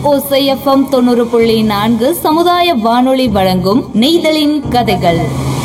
ஓசைஎஃப்எம் தொண்ணூறு புள்ளி நான்கு சமுதாய வானொலி வழங்கும் நெய்தலின் கதைகள்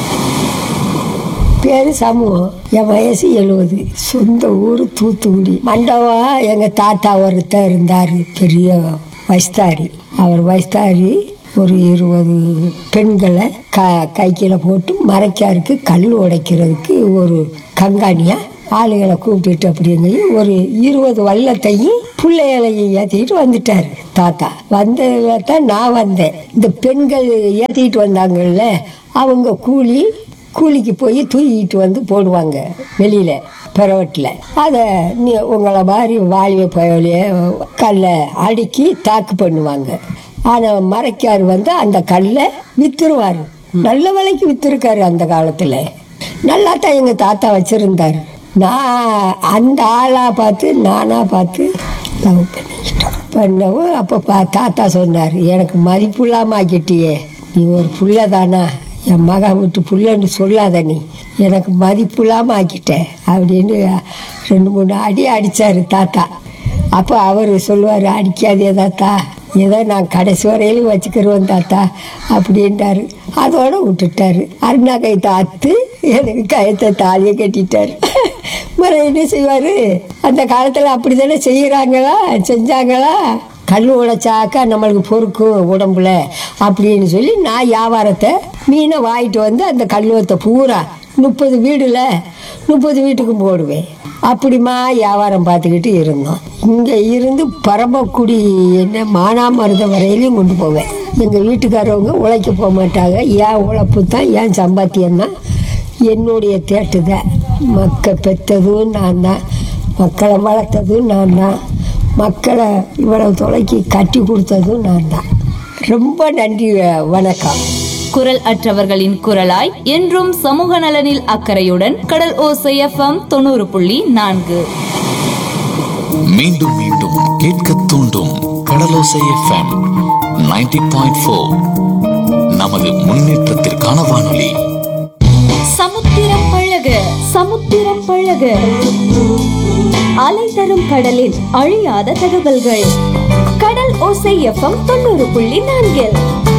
பேரு சமூகம் என் வயசு எழுபது சொந்த ஊர் தூத்துக்குடி மண்டபம் எங்க தாத்தா ஒருத்தர் இருந்தார் பெரிய வயஸ்தாரி அவர் வயஸ்தாரி ஒரு இருபது பெண்களை க கைக்கில போட்டு மறைக்காருக்கு கல் உடைக்கிறதுக்கு ஒரு கங்காணியா ஆளுகளை கூப்பிட்டுட்டு அப்படிங்கையும் ஒரு இருபது வள்ளத்தையும் பிள்ளைகளையும் ஏற்றிக்கிட்டு வந்துட்டார் தாத்தா வந்ததுல தான் நான் வந்தேன் இந்த பெண்கள் ஏற்றிக்கிட்டு வந்தாங்கல்ல அவங்க கூலி கூலிக்கு போய் தூக்கிட்டு வந்து போடுவாங்க வெளியில் பிறவட்டில் அதை நீ உங்களை மாதிரி வாலிய பயலைய கல்லை அடுக்கி தாக்கு பண்ணுவாங்க ஆனால் மறைக்கார் வந்து அந்த கல்லை வித்துருவார் நல்ல விலைக்கு வித்துருக்காரு அந்த காலத்தில் நல்லா தான் எங்கள் தாத்தா வச்சுருந்தார் நான் அந்த ஆளாக பார்த்து நானாக பார்த்து லவ் பண்ணிக்கிட்டோம் பண்ணவும் அப்போ பா தாத்தா சொன்னார் எனக்கு மதிப்பு இல்லாமல் ஆக்கிட்டியே நீ ஒரு புள்ள தானா என் மகன் விட்டு புள்ளன்னு சொல்லாத நீ எனக்கு மதிப்பு இல்லாமல் ஆக்கிட்டேன் அப்படின்னு ரெண்டு மூணு அடி அடித்தார் தாத்தா அப்போ அவர் சொல்லுவார் அடிக்காதே தாத்தா ஏதோ நான் கடைசி வரையிலும் வச்சுக்கிறோம் தாத்தா அப்படின்ட்டாரு அதோட விட்டுட்டாரு அருணா கைத்தை அத்து எனக்கு கயத்தை தாலியை கட்டிட்டாரு மறு என்ன செய்வார் அந்த காலத்தில் அப்படி தானே செய்கிறாங்களா செஞ்சாங்களா கல் உடைச்சாக்கா நம்மளுக்கு பொறுக்கும் உடம்புல அப்படின்னு சொல்லி நான் வியாபாரத்தை மீனை வாங்கிட்டு வந்து அந்த கல்லுவத்தை பூரா முப்பது வீடுல முப்பது வீட்டுக்கும் போடுவேன் அப்படிமா வியாபாரம் பார்த்துக்கிட்டு இருந்தோம் இங்கே இருந்து பரமக்குடி என்ன மானாமருதம் வரையிலையும் கொண்டு போவேன் எங்கள் வீட்டுக்காரவங்க உழைக்க போக மாட்டாங்க ஏன் உழைப்பு தான் ஏன் சம்பாத்தியம் தான் என்னுடைய தேட்டு தான் மக்கள் பெற்றதும் நான் தான் மக்களை வளர்த்ததும் நான் தான் மக்களை இவ்வளவு தொலைக்கு கட்டி கொடுத்ததும் நான் தான் ரொம்ப நன்றி வணக்கம் குரல் அற்றவர்களின் குரலாய் என்றும் சமூக நலனில் அக்கறையுடன் கடல் ஓசைஎஃப்எம் தொண்ணூறு புள்ளி நான்கு மீண்டும் மீண்டும் கேட்க தூண்டும் கடலோசை எஃப்எம் 90.4 பாயிண்ட் ஃபோர் நமது முன்னேற்றத்திற்கான வானொலி சமுத்திரம் பழக சமுத்திரம் பழக அலை தரும் கடலில் அழியாத தகவல்கள் கடல் ஓசை எஃப்எம் தொண்ணூறு புள்ளி நான்கில்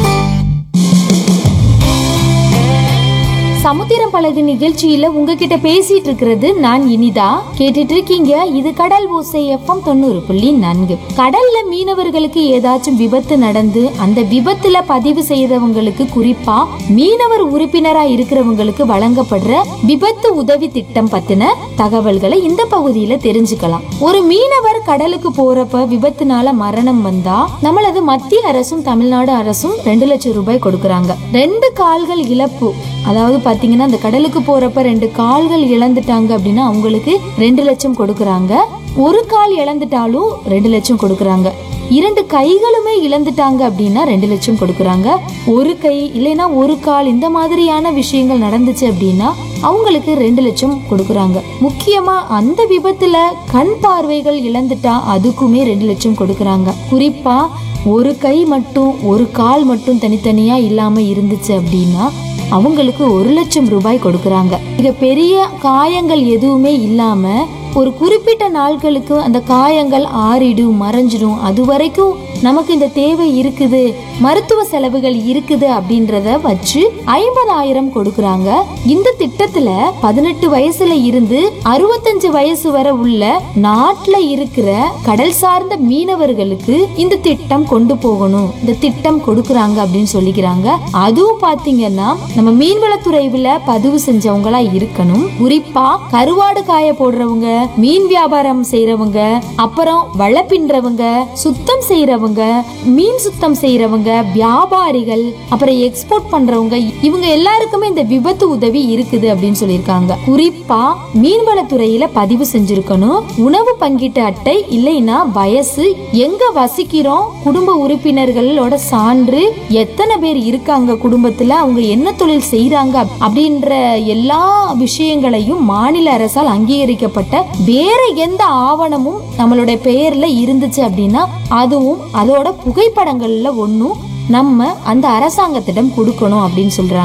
சமுத்திரம் பழகு நிகழ்ச்சியில உங்ககிட்ட பேசிட்டு இருக்கிறது நான் இனிதா கேட்டுட்டு இருக்கீங்க இது கடல் ஓசை எஃப்எம் தொண்ணூறு புள்ளி நான்கு கடல்ல மீனவர்களுக்கு ஏதாச்சும் விபத்து நடந்து அந்த விபத்துல பதிவு செய்தவங்களுக்கு குறிப்பா மீனவர் உறுப்பினரா இருக்கிறவங்களுக்கு வழங்கப்படுற விபத்து உதவி திட்டம் பத்தின தகவல்களை இந்த பகுதியில தெரிஞ்சுக்கலாம் ஒரு மீனவர் கடலுக்கு போறப்ப விபத்துனால மரணம் வந்தா நம்மளது மத்திய அரசும் தமிழ்நாடு அரசும் ரெண்டு லட்சம் ரூபாய் கொடுக்கறாங்க ரெண்டு கால்கள் இழப்பு அதாவது பாத்தீங்கன்னா இந்த கடலுக்கு போறப்ப ரெண்டு கால்கள் இழந்துட்டாங்க அப்படின்னா அவங்களுக்கு ரெண்டு லட்சம் கொடுக்கறாங்க ஒரு கால் இழந்துட்டாலும் ரெண்டு லட்சம் கொடுக்கறாங்க இரண்டு கைகளுமே இழந்துட்டாங்க அப்படின்னா ரெண்டு லட்சம் கொடுக்கறாங்க ஒரு கை இல்லைன்னா ஒரு கால் இந்த மாதிரியான விஷயங்கள் நடந்துச்சு அப்படின்னா அவங்களுக்கு ரெண்டு லட்சம் கொடுக்கறாங்க முக்கியமா அந்த விபத்துல கண் பார்வைகள் இழந்துட்டா அதுக்குமே ரெண்டு லட்சம் கொடுக்கறாங்க குறிப்பா ஒரு கை மட்டும் ஒரு கால் மட்டும் தனித்தனியா இல்லாம இருந்துச்சு அப்படின்னா அவங்களுக்கு ஒரு லட்சம் ரூபாய் கொடுக்கறாங்க மிக பெரிய காயங்கள் எதுவுமே இல்லாம ஒரு குறிப்பிட்ட நாட்களுக்கு அந்த காயங்கள் ஆறிடும் மறைஞ்சிடும் அது வரைக்கும் நமக்கு இந்த தேவை இருக்குது மருத்துவ செலவுகள் இருக்குது அப்படின்றத வச்சு ஐம்பதாயிரம் கொடுக்கறாங்க இந்த திட்டத்துல பதினெட்டு வயசுல இருந்து அறுபத்தஞ்சு வயசு வரை உள்ள நாட்டுல இருக்கிற கடல் சார்ந்த மீனவர்களுக்கு இந்த திட்டம் கொண்டு போகணும் இந்த திட்டம் கொடுக்கறாங்க அப்படின்னு சொல்லிக்கிறாங்க அதுவும் பாத்தீங்கன்னா நம்ம மீன்வளத்துறையில பதிவு செஞ்சவங்களா இருக்கணும் குறிப்பா கருவாடு காய போடுறவங்க மீன் வியாபாரம் செய்யறவங்க அப்புறம் வலை பின்றவங்க சுத்தம் செய்யறவங்க மீன் சுத்தம் செய்யறவங்க வியாபாரிகள் அப்புறம் எக்ஸ்போர்ட் பண்றவங்க இவங்க எல்லாருக்குமே இந்த விபத்து உதவி இருக்குது அப்படின்னு சொல்லியிருக்காங்க குறிப்பா மீன்வளத்துறையில பதிவு செஞ்சிருக்கணும் உணவு பங்கீட்டு அட்டை இல்லைன்னா வயசு எங்க வசிக்கிறோம் குடும்ப உறுப்பினர்களோட சான்று எத்தனை பேர் இருக்காங்க குடும்பத்துல அவங்க என்ன தொழில் செய்யறாங்க அப்படின்ற எல்லா விஷயங்களையும் மாநில அரசால் அங்கீகரிக்கப்பட்ட வேற எந்த ஆவணமும் நம்மளுடைய பெயர்ல இருந்துச்சு அப்படின்னா அதுவும் அதோட புகைப்படங்கள்ல ஒன்றும் நம்ம அந்த அரசாங்கத்திடம் கொடுக்கணும் அப்படின்னு சொல்றாங்க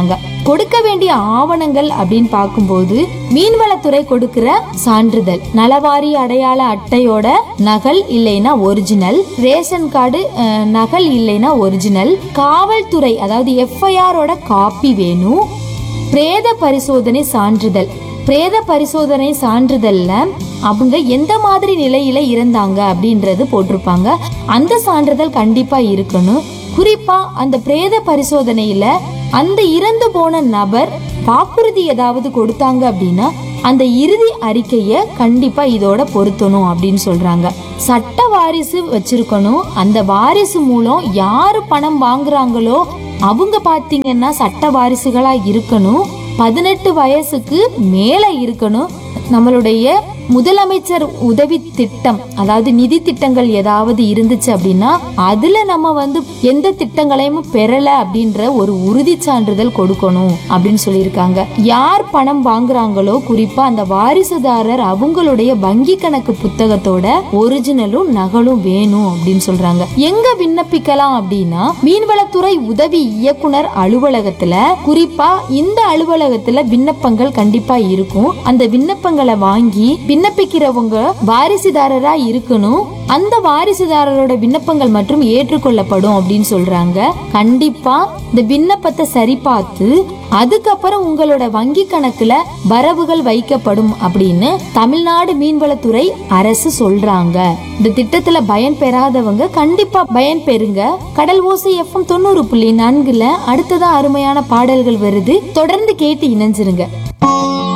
கொடுக்க வேண்டிய ஆவணங்கள் அப்படின்னு பார்க்கும்போது மீன்வளத்துறை கொடுக்கிற சான்றிதழ் நலவாரி அடையாள அட்டையோட நகல் இல்லைன்னா ஒரிஜினல் ரேஷன் கார்டு அஹ், நகல் இல்லைன்னா ஒரிஜினல் காவல்துறை அதாவது எஃப்ஐஆரோட காப்பி வேணும் பிரேத பரிசோதனை சான்றிதழ் பிரேத பரிசோதனை சான்றிதழ்ல அவங்க எந்த மாதிரி நிலையில இருந்தாங்க அப்படின்றது போட்டிருப்பாங்க அந்த சான்றிதழ் கண்டிப்பா இருக்கணும் குறிப்பா அந்த பிரேத பரிசோதனையில அந்த இறந்து போன நபர் வாக்குறுதி ஏதாவது கொடுத்தாங்க அப்படின்னா அந்த இறுதி அறிக்கைய கண்டிப்பா இதோட பொருத்தணும் அப்படின்னு சொல்றாங்க சட்ட வாரிசு வச்சிருக்கணும் அந்த வாரிசு மூலம் யாரு பணம் வாங்குறாங்களோ அவங்க பாத்தீங்கன்னா சட்ட வாரிசுகளா இருக்கணும் பதினெட்டு வயசுக்கு மேல இருக்கணும் நம்மளுடைய முதலமைச்சர் உதவி திட்டம் அதாவது நிதி திட்டங்கள் ஏதாவது இருந்துச்சு அப்படின்னா அதுல நம்ம வந்து எந்த திட்டங்களையும் பெறல அப்படின்ற ஒரு உறுதி சான்றிதழ் கொடுக்கணும் அப்படின்னு சொல்லியிருக்காங்க யார் பணம் வாங்குறாங்களோ குறிப்பா அந்த வாரிசுதாரர் அவங்களுடைய வங்கி கணக்கு புத்தகத்தோட ஒரிஜினலும் நகலும் வேணும் அப்படின்னு சொல்றாங்க எங்க விண்ணப்பிக்கலாம் அப்படின்னா மீன்வளத்துறை உதவி இயக்குனர் அலுவலகத்துல குறிப்பா இந்த அலுவலகத்துல விண்ணப்பங்கள் கண்டிப்பா இருக்கும் அந்த விண்ணப்பங்களை வாங்கி விண்ணப்பிக்கிறவங்க வாரிசுதாரரா இருக்கணும் அந்த வாரிசுதாரரோட விண்ணப்பங்கள் மற்றும் ஏற்றுக்கொள்ளப்படும் அப்படின்னு சொல்றாங்க கண்டிப்பா இந்த விண்ணப்பத்தை சரி பார்த்து அதுக்கப்புறம் உங்களோட வங்கி கணக்குல வரவுகள் வைக்கப்படும் அப்படின்னு தமிழ்நாடு மீன்வளத்துறை அரசு சொல்றாங்க இந்த திட்டத்துல பயன் பெறாதவங்க கண்டிப்பா பயன் பெறுங்க கடல் ஓசை எஃப்எம் தொண்ணூறு புள்ளி நான்குல அடுத்ததா அருமையான பாடல்கள் வருது தொடர்ந்து கேட்டு இணைஞ்சிருங்க